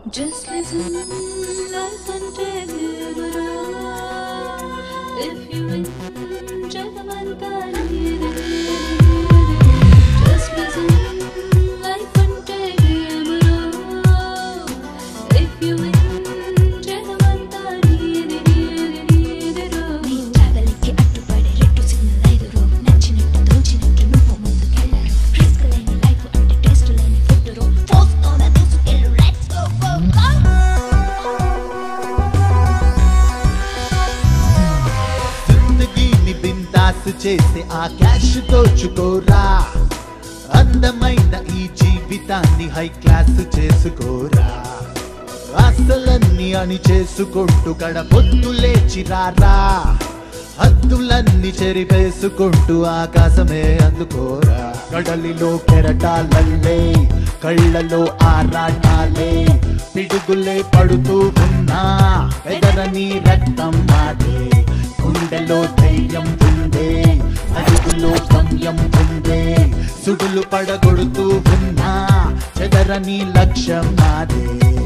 Just listen, life and take it around. If you enjoy the man, Just listen, life and take it around. If you enjoy the man, నీ ట్రావెలింగ్కి అడ్డుపడే రెట్టు signal ఐదురు నచ్చినట్టు దోచినట్టు నువ్వు ముందుకెళ్ళరు risk లేని life అంటే taste లేని food రో ఫోర్స్తోన దూసుకెళ్ళు లెట్స్ గో గో గో జిందగీని బిందాసు చేసి ఆ క్యాష్ దోచుకోరా అందమైన ఈ జీవితాన్ని హై క్లాస్ చేసుకోరా అసలన్నీ అని చేసుకుంటూ గడపొద్దు లేచిరారా హద్దులన్నీ చెరిపేసుకుంటూ ఆకాశమే అందుకోరా కడలిలో కెరటాలల్లే కళ్ళలో ఆరాటాలే పిడుగులే పడుతూ ఉన్నా ఎదరని రక్తం మాదే గుండెలో ధైర్యం ఉందే అడుగులో గమ్యం ఉందే సుడులు పడగొడుతూ ఉన్నా చెదరని లక్ష్యం నాదే